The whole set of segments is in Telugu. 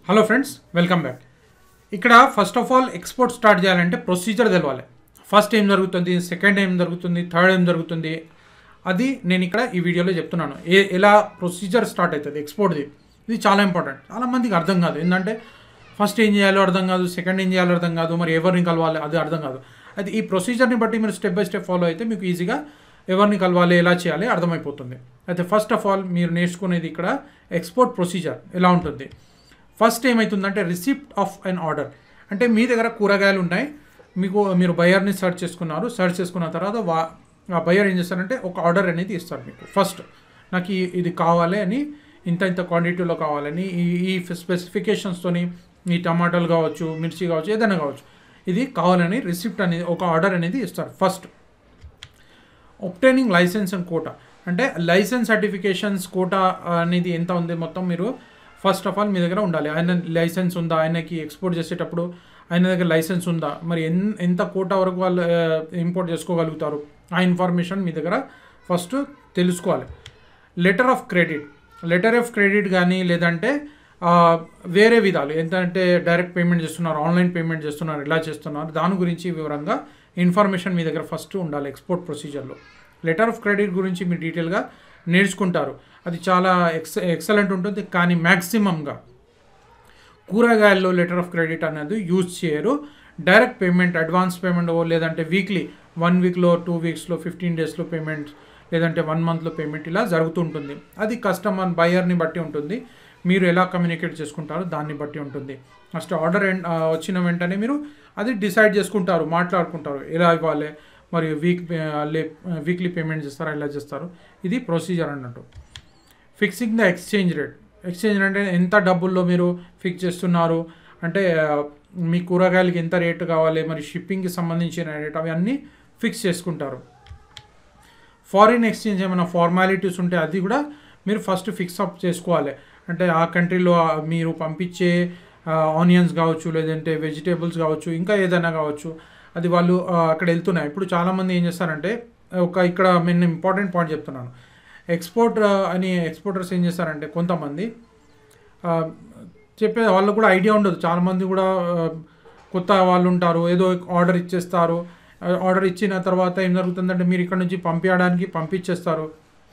హలో ఫ్రెండ్స్ వెల్కమ్ బ్యాక్ ఇక్కడ first of all export start చేయాలంటే ప్రొసీజర్ తెలవాలి ఫస్ట్ ఏం జరుగుతుంది సెకండ్ ఏం జరుగుతుంది థర్డ్ ఏం జరుగుతుంది అది నేను ఇక్కడ ఈ వీడియోలో చెప్తున్నాను ఏ ఎలా ప్రొసీజర్ స్టార్ట్ అవుతుంది ఎక్స్పోర్ట్ది ఇది చాలా ఇంపార్టెంట్ చాలా మందికి అర్థం కాదు ఏంటంటే ఫస్ట్ ఏం చేయాలో అర్థం కాదు సెకండ్ ఏం చేయాలో అర్థం కాదు మరి ఎవరిని కలవాలి అది అర్థం కాదు అది ఈ ప్రొసీజర్ని బట్టి మీరు స్టెప్ బై స్టెప్ ఫాలో అయితే మీకు ఈజీగా ఎవరిని కలవాలి ఎలా చేయాలి అర్థమైపోతుంది అయితే ఫస్ట్ ఆఫ్ ఆల్ మీరు నేర్చుకునేది ఇక్కడ ఎక్స్పోర్ట్ ప్రొసీజర్ ఎలా ఉంటుంది ఫస్ట్ ఏమవుతుందంటే రిసిప్ట్ ఆఫ్ అన్ ఆర్డర్ అంటే మీ దగ్గర కూరగాయలు ఉన్నాయి మీకు మీరు బయర్ని సెర్చ్ చేసుకున్నారు సెర్చ్ చేసుకున్న తర్వాత వా ఆ బయర్ ఏం చేస్తారంటే ఒక ఆర్డర్ అనేది ఇస్తారు మీకు ఫస్ట్ నాకు ఈ- ఇది కావాలి అని ఇంత ఇంత క్వాంటిటీలో కావాలని ఈ ఈ స్పెసిఫికేషన్స్తోని ఈ టమాటాలు కావచ్చు మిర్చి కావచ్చు ఏదైనా కావచ్చు ఇది కావాలని రిసిప్ట్ అనేది ఒక ఆర్డర్ అనేది ఇస్తారు first obtaining license and quota అంటే లైసెన్స్ సర్టిఫికేషన్స్ కోటా అనేది ఎంత ఉంది మొత్తం మీరు ఫస్ట్ ఆఫ్ ఆల్ మీ దగ్గర ఉండాలి ఆయన లైసెన్స్ ఉందా ఆయనకి ఎక్స్పోర్ట్ చేసేటప్పుడు ఆయన దగ్గర లైసెన్స్ ఉందా మరి ఎన్ ఎంత కోటా వరకు వాళ్ళు ఇంపోర్ట్ చేసుకోగలుగుతారు ఆ ఇన్ఫర్మేషన్ మీ దగ్గర ఫస్ట్ తెలుసుకోవాలి letter of credit letter of credit కానీ లేదంటే ఆ, వేరే విధాలు ఏంటంటే డైరెక్ట్ పేమెంట్ చేస్తున్నారు ఆన్లైన్ పేమెంట్ చేస్తున్నారు ఎలా చేస్తున్నారు దాని గురించి వివరంగా ఇన్ఫర్మేషన్ మీ దగ్గర ఫస్ట్ ఉండాలి ఎక్స్పోర్ట్ ప్రొసీజర్లో లెటర్ ఆఫ్ క్రెడిట్ గురించి మీరు డీటెయిల్గా నేర్చుకుంటారు అది చాలా ఎక్స్ ఎక్సలెంట్ ఉంటుంది కానీ మ్యాక్సిమంగా కూరగాయల్లో లెటర్ ఆఫ్ క్రెడిట్ అనేది యూజ్ చేయరు డైరెక్ట్ పేమెంట్ అడ్వాన్స్ పేమెంట్ లేదంటే వీక్లీ వన్ వీక్లో టూ వీక్స్లో ఫిఫ్టీన్ డేస్లో పేమెంట్ లేదంటే వన్ మంత్లో పేమెంట్ ఇలా జరుగుతుంటుంది అది కస్టమర్ బయర్ని బట్టి ఉంటుంది మీరు ఎలా కమ్యూనికేట్ చేసుకుంటారో దాన్ని బట్టి ఉంటుంది ఫస్ట్ ఆర్డర్ వచ్చిన వెంటనే మీరు అది డిసైడ్ చేసుకుంటారు మాట్లాడుకుంటారు ఎలా ఇవ్వాలి మరి వీక్ వీక్లీ పేమెంట్ చేస్తారా ఎలా చేస్తారు ఇది ప్రొసీజర్ అన్నట్టు fixing the exchange rate exchange rate అంటే ఎంత డబ్బుల్లో మీరు ఫిక్స్ చేస్తున్నారు అంటే ఆ, మీ కూరగాయలకి ఎంత రేటు కావాలి మరి షిప్పింగ్కి సంబంధించిన రేట్ అవి అన్నీ ఫిక్స్ చేసుకుంటారు ఫారిన్ ఎక్స్చేంజ్ ఏమైనా ఫార్మాలిటీస్ ఉంటే అది కూడా మీరు ఫస్ట్ ఫిక్స్ అప్ చేసుకోవాలి అంటే ఆ కంట్రీలో ఆ మీరు పంపించే ఆనియన్స్ కావచ్చు లేదంటే వెజిటేబుల్స్ కావచ్చు ఇంకా ఏదైనా కావచ్చు అది వాళ్ళు ఆ, అక్కడ వెళ్తున్నాయి ఇప్పుడు చాలామంది ఏం చేస్తారంటే ఒక ఇక్కడ నేను ఇంపార్టెంట్ పాయింట్ చెప్తున్నాను ఎక్స్పోర్ట్ అని ఎక్స్పోర్టర్స్ ఏం చేస్తారంటే కొంతమంది ఆ, చెప్పే వాళ్ళకు కూడా ఐడియా ఉండదు చాలామంది కూడా ఆ, కొత్త వాళ్ళు ఉంటారు ఏదో ఆర్డర్ ఇచ్చేస్తారు ఆర్డర్ ఇచ్చిన తర్వాత ఏం జరుగుతుందంటే మీరు ఇక్కడ నుంచి పంపించడానికి పంపించేస్తారు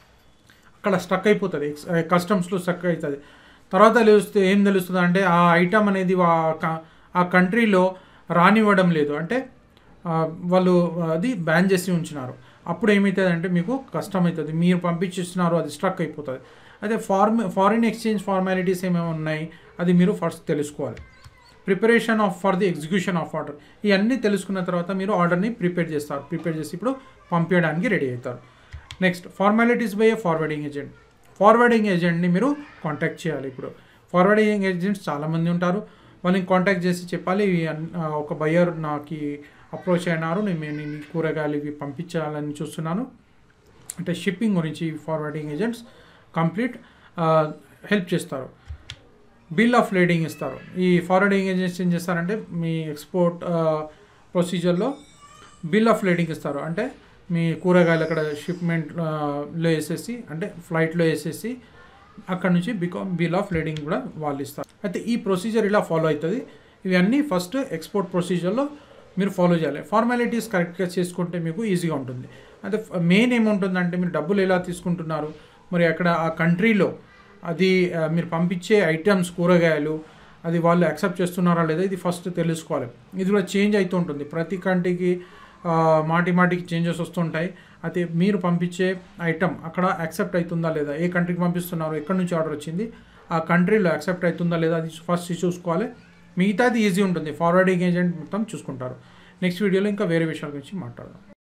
అక్కడ స్టక్ అయిపోతుంది కస్టమ్స్లో స్టక్ అవుతుంది తర్వాత తెలుస్తే ఏం తెలుస్తుంది అంటే ఆ ఐటమ్ అనేది వా- క- ఆ కంట్రీలో రానివ్వడం లేదు అంటే ఆ, వాళ్ళు అది బ్యాన్ చేసి ఉంచినారు అప్పుడు ఏమవుతుంది అంటే మీకు కష్టం అవుతుంది మీరు పంపించేస్తున్నారు అది స్ట్రక్ అయిపోతుంది అయితే ఫార్మ్ ఫారిన్ ఎక్స్చేంజ్ ఫార్మాలిటీస్ ఏమేమి ఉన్నాయి అది మీరు ఫస్ట్ తెలుసుకోవాలి preparation of for the execution of order ఇవన్నీ తెలుసుకున్న తర్వాత మీరు ఆర్డర్ని ప్రిపేర్ చేస్తారు ప్రిపేర్ చేసి ఇప్పుడు పంపించడానికి రెడీ అవుతారు next formalities by a forwarding agent forwarding ఏజెంట్ని మీరు కాంటాక్ట్ చేయాలి ఇప్పుడు ఫార్వర్డింగ్ ఏజెంట్స్ చాలామంది ఉంటారు వాళ్ళని కాంటాక్ట్ చేసి చెప్పాలి "ఈ అన్- ఆ, ఒక బయ్యర్ నాకు అప్రోచ్ అయినారు నేను నేను ఈ కూరగాయలు ఇవి పంపించాలని చూస్తున్నాను అంటే షిప్పింగ్ గురించి ఫార్వర్డింగ్ ఏజెంట్స్ కంప్లీట్ హెల్ప్ చేస్తారు బిల్ ఆఫ్ లేడింగ్ ఇస్తారు ఈ ఫార్వర్డింగ్ ఏజెంట్స్ ఏం చేస్తారంటే మీ ఎక్స్పోర్ట్ ప్రొసీజర్లో బిల్ ఆఫ్ లేడింగ్ ఇస్తారు అంటే మీ కూరగాయలు అక్కడ షిప్మెంట్లో వేసేసి అంటే ఫ్లైట్లో వేసేసి అక్కడ నుంచి బికా బిల్ ఆఫ్ లేడింగ్ కూడా వాళ్ళు ఇస్తారు అయితే ఈ ప్రొసీజర్ ఇలా ఫాలో అవుతుంది ఇవన్నీ ఫస్ట్ ఎక్స్పోర్ట్ ప్రొసీజర్లో మీరు ఫాలో చేయాలి ఫార్మాలిటీస్ కరెక్ట్గా చేసుకుంటే మీకు ఈజీగా ఉంటుంది అయితే మెయిన్ ఏముంటుందంటే మీరు డబ్బులు ఎలా తీసుకుంటున్నారు మరి అక్కడ ఆ కంట్రీలో అది ఆ, మీరు పంపించే ఐటమ్స్ కూరగాయలు అది వాళ్ళు యాక్సెప్ట్ చేస్తున్నారా లేదా ఇది ఫస్ట్ తెలుసుకోవాలి ఇది కూడా చేంజ్ అవుతూ ఉంటుంది ప్రతి కంట్రీకి ఆ, మాటి మాటికి చేంజెస్ వస్తుంటాయి అయితే మీరు పంపించే ఐటమ్ అక్కడ యాక్సెప్ట్ అవుతుందా లేదా ఏ కంట్రీకి పంపిస్తున్నారు ఎక్కడి నుంచి ఆర్డర్ వచ్చింది ఆ కంట్రీలో యాక్సెప్ట్ అవుతుందా లేదా అది ఫస్ట్ చూసుకోవాలి మిగతాది ఈజీ ఉంటుంది ఫార్వర్డింగ్ ఏజెంట్ మొత్తం చూసుకుంటారు నెక్స్ట్ వీడియోలో ఇంకా వేరే విషయాల గురించి మాట్లాడదాం